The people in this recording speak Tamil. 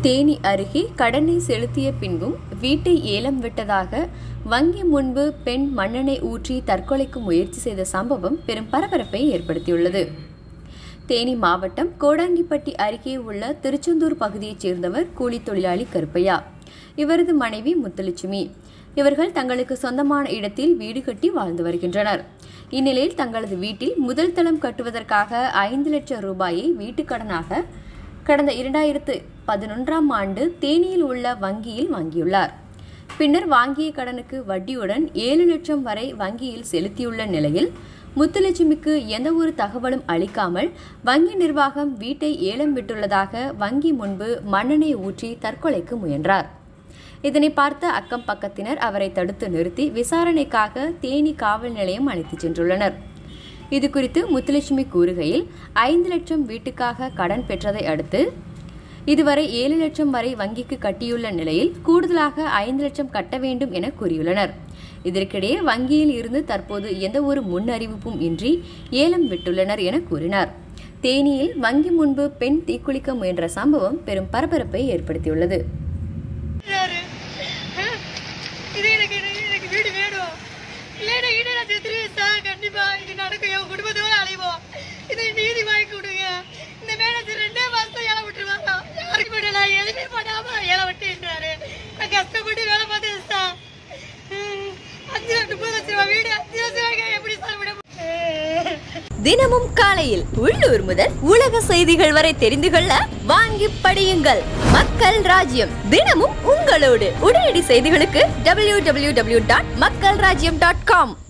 தேனி அருகே கடனை செலுத்திய பின்பும் வீட்டை ஏலம் விட்டதாக வங்கி முன்பு பெண் மண்ணெண்ணெய் ஊற்றி தற்கொலைக்கு முயற்சி செய்த சம்பவம் பெரும் பரபரப்பை ஏற்படுத்தியுள்ளது தேனி மாவட்டம் கோடாங்கிப்பட்டி அருகே உள்ள திருச்செந்தூர் பகுதியைச் சேர்ந்தவர் கூலி தொழிலாளி கருப்பையா இவரது மனைவி முத்துலட்சுமி இவர்கள் தங்களுக்கு சொந்தமான இடத்தில் வீடு கட்டி வாழ்ந்து வருகின்றனர் இந்நிலையில் தங்களது வீட்டில் முதல் தளம் கட்டுவதற்காக ஐந்து லட்சம் ரூபாயை வீட்டுக்கடனாக கடந்த இரண்டாயிரத்து பதினொன்றாம் ஆண்டு தேனியில் உள்ள வங்கியில் வாங்கியுள்ளார் பின்னர் வாங்கிய கடனுக்கு வட்டியுடன் ஏழு லட்சம் வரை வங்கியில் செலுத்தியுள்ள நிலையில் முத்துலட்சுமிக்கு எந்த ஒரு தகவலும் அளிக்காமல் வங்கி நிர்வாகம் வீட்டை ஏலம் விட்டுள்ளதாக வங்கி முன்பு மண்ணெண்ணெய் ஊற்றி தற்கொலைக்கு முயன்றார் இதனை பார்த்த அக்கம் பக்கத்தினர் அவரை தடுத்து நிறுத்தி விசாரணைக்காக தேனி காவல் நிலையம் அழைத்துச் சென்றுள்ளனர் இது குறித்து முத்துலட்சுமி கூறுகையில் ஐந்து லட்சம் வீட்டுக்காக கடன் பெற்றதை அடுத்து இதுவரை ஏழு லட்சம் வரை வங்கிக்கு கட்டியுள்ள நிலையில் கூடுதலாக ஐந்து லட்சம் கட்ட வேண்டும் என கூறியுள்ளனர் இதற்கிடையே வங்கியில் இருந்து தற்போது எந்த ஒரு முன் அறிவிப்பும் இன்றி ஏலம் விட்டுள்ளனர் என கூறினார் தேனியில் வங்கி முன்பு பெண் தீக்குளிக்க முயன்ற சம்பவம் பெரும் பரபரப்பை ஏற்படுத்தியுள்ளது யாரு? ஆ? இது எனக்கு எனக்கு- எனக்கு வீடு வேணும் இல்லைன்னா ஈடு நான் செத்துருவேன் சார் கண்டிப்பா இது நடக்கும் என் குடும்பத்தோட அலைவோம் இதை நீதி வாங்கி கொடுங்க இந்த மேனேஜர் ரெண்டே மாசம் ஏழை விட்டுருவாங்க யாருக்கு விட நான் எதுவுமே பண்ணாம ஏழை விட்டுன்றாரு நான் கஷ்டப்பட்டு வேலை பார்த்தேன் சார் ம், அஞ்சு முப்பது லட்சம் ரூபாய் வீடு அஞ்சு லட்சம் ரூபாய்க்கு எப்படி சார் விட முடியும்? தினமும் காலையில் உள்ளூர் முதல் உலக செய்திகள் வரை தெரிந்து கொள்ள வாங்கி படியுங்கள் மக்கள் ராஜ்யம் தினமும் உங்களோடு உடனடி செய்திகளுக்கு டபிள்யூ டபிள்யூ டபிள்யூ டாட் மக்கள் ராஜ்யம் டாட் காம்